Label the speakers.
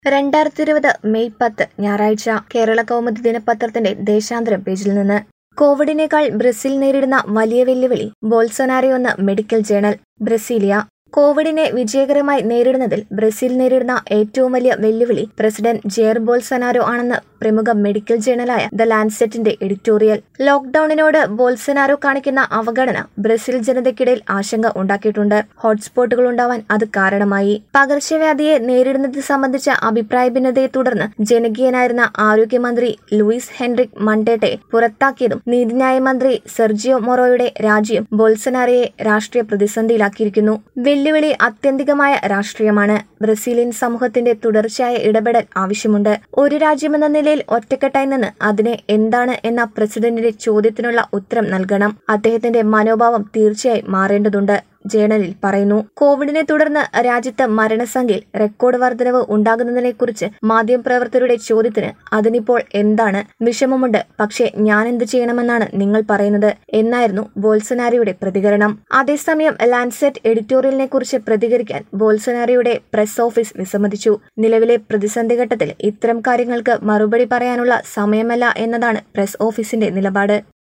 Speaker 1: രണ്ടായിരത്തി ഇരുപത് മെയ് പത്ത് ഞായറാഴ്ച കേരള കൗമുദി ദിനപത്രത്തിന്റെ ദേശാന്തരം പേജിൽ നിന്ന് കോവിഡിനേക്കാൾ ബ്രസീൽ നേരിടുന്ന വലിയ വെല്ലുവിളി ബോൾസൊനാരോ എന്ന മെഡിക്കൽ ജേണൽ ബ്രസീലിയ കോവിഡിനെ വിജയകരമായി നേരിടുന്നതിൽ ബ്രസീൽ നേരിടുന്ന ഏറ്റവും വലിയ വെല്ലുവിളി പ്രസിഡന്റ് ജെയർ ബോൾസനാരോ ആണെന്ന് പ്രമുഖ മെഡിക്കൽ ജേണലായ ദ ലാൻസെറ്റിന്റെ എഡിറ്റോറിയൽ ലോക്ഡൌണിനോട് ബോൾസനാരോ കാണിക്കുന്ന അവഗണന ബ്രസീൽ ജനതയ്ക്കിടയിൽ ആശങ്ക ഉണ്ടാക്കിയിട്ടുണ്ട് ഹോട്ട്സ്പോട്ടുകൾ ഉണ്ടാവാൻ അത് കാരണമായി പകർച്ചവ്യാധിയെ നേരിടുന്നത് സംബന്ധിച്ച അഭിപ്രായ ഭിന്നതയെ തുടർന്ന് ജനകീയനായിരുന്ന ആരോഗ്യമന്ത്രി ലൂയിസ് ഹെൻറിക് മണ്ടേട്ടെ പുറത്താക്കിയതും നീതിന്യായ മന്ത്രി സെർജിയോ മൊറോയുടെ രാജിയും ബോൾസനാരയെ രാഷ്ട്രീയ പ്രതിസന്ധിയിലാക്കിയിരിക്കുന്നു വെല്ലുവിളി ആത്യന്തികമായ രാഷ്ട്രീയമാണ് ബ്രസീലിയൻ സമൂഹത്തിന്റെ തുടർച്ചയായ ഇടപെടൽ ആവശ്യമുണ്ട് ഒരു രാജ്യമെന്ന നിലയിൽ ഒറ്റക്കെട്ടായി നിന്ന് അതിനെ എന്താണ് എന്ന പ്രസിഡന്റിന്റെ ചോദ്യത്തിനുള്ള ഉത്തരം നൽകണം അദ്ദേഹത്തിന്റെ മനോഭാവം തീർച്ചയായും മാറേണ്ടതുണ്ട് ജേണലിൽ പറയുന്നു കോവിഡിനെ തുടർന്ന് രാജ്യത്ത് മരണസംഖ്യയിൽ റെക്കോർഡ് വർധനവ് ഉണ്ടാകുന്നതിനെക്കുറിച്ച് മാധ്യമപ്രവർത്തകരുടെ ചോദ്യത്തിന് അതിനിപ്പോൾ എന്താണ് വിഷമമുണ്ട് പക്ഷേ ഞാൻ എന്ത് ചെയ്യണമെന്നാണ് നിങ്ങൾ പറയുന്നത് എന്നായിരുന്നു ബോൾസനാരിയുടെ പ്രതികരണം അതേസമയം ലാൻസെറ്റ് എഡിറ്റോറിയലിനെ കുറിച്ച് പ്രതികരിക്കാൻ ബോൾസനാരിയുടെ പ്രസ് ഓഫീസ് വിസമ്മതിച്ചു നിലവിലെ പ്രതിസന്ധി ഘട്ടത്തിൽ ഇത്തരം കാര്യങ്ങൾക്ക് മറുപടി പറയാനുള്ള സമയമല്ല എന്നതാണ് പ്രസ് ഓഫീസിന്റെ നിലപാട്